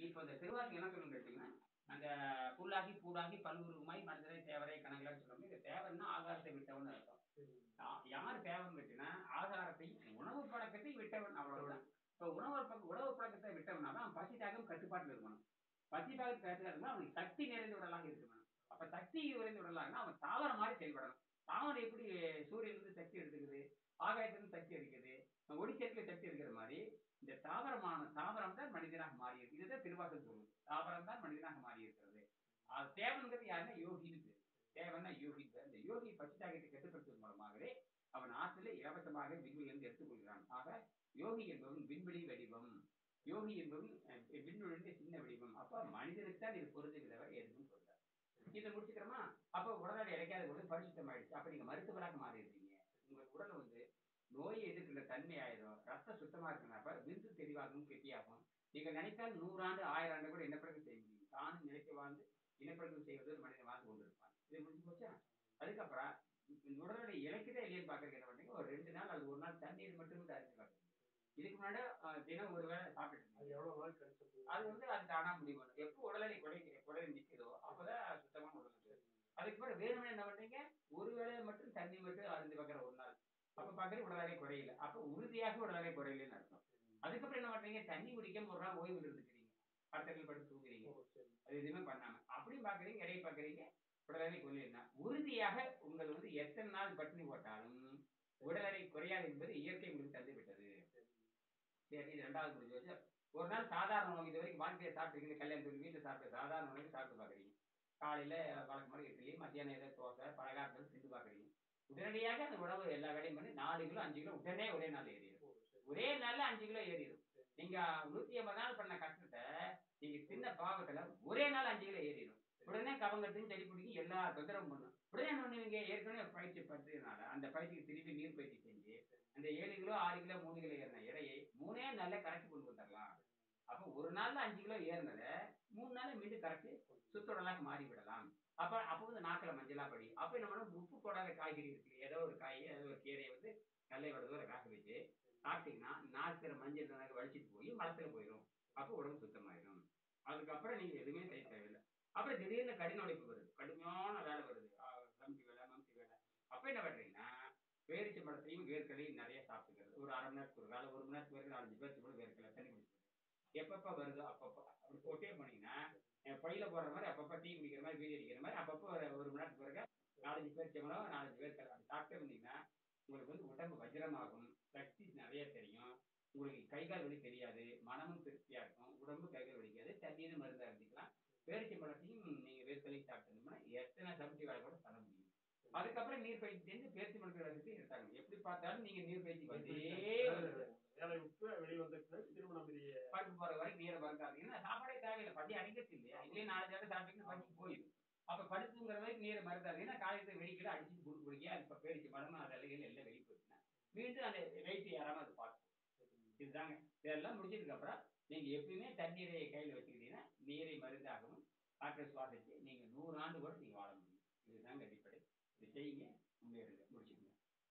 இப்போ இந்த திருவாரூர் என்ன சொல்லணும் கேட்டீங்கன்னா அந்த புல்லாகி பூடாகி பல்லுருகுமாய் மனிதரை தேவரை கணங்களான்னு சொல்லுவாங்க இந்த தேவர்னா ஆகாரத்தை விட்டவன் அர்த்தம் யா- யார் தேவன் கேட்டீங்கன்னா ஆகாரத்தை உணவு பழக்கத்தை விட்டவன் அவ்வளவுதான் இப்போ உணவு பழக்க உணவு பழக்கத்தை விட்டவனா தான் பசி தாகம் கட்டுப்பாட்டில் இருக்கணும் பசி தாகம் கட்டுப்பாடு அவனுக்கு சக்தி நிறைந்த உடலாக இருக்கணும் அப்ப சக்தி நிறைந்த உடலாகனா அவன் தாவரம் மாதிரி செயல்படணும் தாவரம் எப்படி சூரியனிலிருந்து சக்தி எடுத்துக்குது ஆகாயத்திலிருந்து சக்தி எடுக்குது ஒடிச்சேர்க்கையில் சக்தி இருக்கிற மாதிரி இந்த தாவரமான தாவரம் தான் மனிதனாக மாறி இருக்கு இதுதான் திருவாசல் சொல்லுது தாவரம் தான் மனிதனாக மாறி இருக்கிறது அது தேவன்கிறது யாருன்னா யோகின்னு பேரு தேவன்னா யோகி பேர் இந்த யோகி பசித்தாகத்தை கட்டுப்படுத்துவதன் மூலமாகவே அவன் ஆற்றில இலவசமாக விண்வெளியிலிருந்து எடுத்துக்கொள்கிறான் ஆக யோகி என்பவன் விண்வெளி வடிவம் யோகி என்பவன் அஹ், விண்வெளியுடைய சின்ன வடிவம் அப்ப மனிதனுக்கு தான் இது பொருந்துகிறவர் எதுவும் பொருந்தார் இதை முடிச்சுக்கிறோமா அப்ப உடனடி இறைக்காத பொழுது பரிசுத்தம் ஆயிடுச்சு அப்ப நீங்க மருத்துவராக மாறி இருக்கீங்க உங்க உடல் வந்து நோயை எதிர்க்கிற தன்மை ஆயிடும் ரத்த சுத்தமா இருக்கிறப்ப விந்து தெளிவாகவும் கெட்டியாகும் நீங்க நினைத்தால் நூறாண்டு ஆயிரம் ஆண்டு கூட இனப்பெருக்கம் செய்ய முடியும் தானும் நினைக்க வாழ்ந்து இனப்பெருக்கம் செய்வது ஒரு மனிதன் வாழ்ந்து கொண்டிருப்பான் இது முடிஞ்சு போச்சா அதுக்கப்புறம் இந்த உடலுடைய இலக்குதே இல்லைன்னு பாக்குறதுக்கு என்ன பண்ணீங்க ஒரு ரெண்டு நாள் அது ஒரு நாள் தண்ணீர் மட்டுமே அறிஞ்சு பார்க்குறீங்க இதுக்கு முன்னாடி அஹ், தினம் ஒரு வேளை சாப்பிட்டு அது இருந்தீங்க எவ்வளவு நாள் கழிச்சு போகும்? அது வந்து அது தானா முடிவு பண்ணும் எப்போ உடலை குறை குறை நிற்குதோ அப்பதான் சுத்தமான உடல் இருக்கு. அதுக்கு பிறகு வேணும்னு என்ன பண்றீங்க ஒரு வேளையை மட்டும் தண்ணி மட்டும் அருந்து பார்க்குற ஒரு நாள் அப்ப பாக்குறது உடல் எடை குறையல அப்ப உறுதியாக உடல் எடை குறையலன்னு அர்த்தம் அதுக்கப்புறம் என்ன பண்றீங்க தண்ணி குடிக்காம ஒரு நாள் ஓய்வு இருந்துக்கிறீங்க படத்தில் படுத்து தூங்குறீங்க ஓ, சரி. அது எதுவுமே பண்ணாம அப்படியும் பாக்குறீங்க இடையே பாக்குறீங்க உடல் எடை குறையல உறுதியாக உங்கள் வந்து எத்தனை நாள் பட்டினி போட்டாலும் உடல் எடை குறையாது என்பது இயற்கை உங்களுக்கு தந்து விட்டது சரி. சரி இது ரெண்டாவது முடிஞ்சு வச்சு ஒரு நாள் சாதாரண உணவு இது வரைக்கும் வாழ்க்கையை சாப்பிட்டீங்க கல்யாணத்துக்கு வீட்டில் சாப்பிட்ட சாதாரண உணவு சாப்பிட்டு பார்க்குறீங்க காலையில் வழக்கு மாதிரி இட்லி மத்தியானம் ஏதோ தோசை பலகாரத்தில் செஞ்சு பார்க்குறீங்க உடனடியாக அந்த உணவு எல்லா வேலையும் பண்ணி நாலு கிலோ அஞ்சு கிலோ உடனே ஒரே நாள் ஏறிடும் ஓ, சரி. ஒரே நாள்ல அஞ்சு கிலோ ஏறிடும் நீங்க நூத்தி ஐம்பது நாள் பண்ண கஷ்டத்தை நீங்க சின்ன பாவத்துல ஒரே நாள் அஞ்சு கிலோ ஏறிடும் உடனே கவங்கட்டும் செடி பிடிக்கும் எல்லா தொந்தரவும் பண்ணும் உடனே என்ன பண்ணுவீங்க ஏற்கனவே பயிற்சி பண்றதுனால அந்த பயிற்சிக்கு திருப்பி நீர் பயிற்சி செஞ்சு அந்த ஏழு கிலோ ஆறு கிலோ மூணு கிலோ ஏறின இடையை மூணே நாள்ல கரைச்சி கொண்டு வந்துடலாம் அப்போ ஒரு நாள்ல அஞ்சு கிலோ ஏறினதை மூணு நாள்ல மீண்டும் கரைச்சி சுத்தடலாக மாறி விடலாம் அப்ப அப்போ வந்து நாக்கில் மஞ்சளா படி அப்ப என்ன பண்ணணும் உப்பு போடாத காய்கறி இருக்கு ஏதோ ஒரு காய் ஏதோ ஒரு கீரையை வந்து நல்ல இவ்வளவு தூரம் காக்க வச்சு சாப்பிட்டீங்கன்னா நாக்கிற மஞ்சள் நாக்கு வலிச்சிட்டு போய் மலத்துல போயிடும் அப்போ உடம்பு சுத்தமாயிடும் அதுக்கப்புறம் நீங்க எதுவுமே செய்ய தேவையில்லை அப்புறம் திடீர்னு கடின உழைப்பு வருது கடுமையான வேலை வருது சமைச்சி வேலை மம்சி வேலை அப்ப என்ன பண்றீங்கன்னா பேரிச்சை பழத்தையும் வேர்க்கலையும் நிறைய சாப்பிட்டுக்கிறது ஒரு அரை மணி நேரத்துக்கு ஒரு வேலை ஒரு மணி நேரத்துக்கு வரைக்கும் நாலஞ்சு பேருக்கு கூட வேர்க்கலை தண்ணி குடிச்சுக்கிறது எப்பப்ப வருதோ அப்பப்போ அப்படி போட்டே போனீங்கன்னா அஹ் பையில போடுற மாதிரி அப்பப்போ டீ குடிக்கிற மாதிரி பீடி அடிக்கிற மாதிரி அப்பப்போ ஒரு ஒரு மணி நேரத்துக்கு பிறகு நாலஞ்சு பேர் செவனோ நாலஞ்சு பேர் அப்படி சாப்பிட்டே வந்தீங்கன்னா உங்களுக்கு வந்து உடம்பு வஜ்ரமாகும் சக்தி நிறைய தெரியும் உங்களுக்கு கை கால் வலி தெரியாது மனமும் திருப்தியா இருக்கும் உடம்பு கை கால் வலிக்காது தண்ணீர் மருந்து அரைச்சிக்கலாம் பேரிச்சை பழத்தையும் நீங்க வேர்க்கலையும் சாப்பிட்டோம்னா எத்தனை சமைச்சு வேலை கூட பண்ண முடியும் அதுக்கப்புறம் நீர் பயிற்சி செஞ்சு பேரிச்சை பழத்தை வச்சுட்டு எடுத்தாங்க எப்படி பார்த்தாலும் நீங்க நீர் பயிற்சி பண்ணிட்டே வந்து வேலை விட்டு வெளியே வந்த பிறகு திரும்ப நம்ம இதையே பருப்பு போற வரைக்கும் நீரை மறக்காதீங்கன்னா சாப்பாடே தேவையில்லை பசி அடிக்கிறது இல்லையா இல்லையே நாலு தடவை சாப்பிட்டீங்கன்னா பசி போயிடும் அப்ப படுத்துங்கிற வரைக்கும் நீரை மறக்காதீங்கன்னா காலையில வெடிக்கல அடிச்சு குடு குடிக்க அது இப்ப பேடிச்சு மரம் அது அலைகள் எல்லாம் வெளியே போச்சுன்னா மீண்டும் அந்த வெயிட் ஏறாம அது பார்க்கும் இதுதாங்க இதெல்லாம் முடிச்சதுக்கு அப்புறம் நீங்க எப்பயுமே தண்ணீரை கையில வச்சுக்கிட்டீங்கன்னா நீரை மருந்தாகவும் காற்றை சுவாசிச்சு நீங்க நூறு ஆண்டு கூட நீங்க வாழ முடியும் இதுதாங்க அடிப்படை இதை செய்யுங்க முன்னேறுங்க முடிச்சுக்கோங்க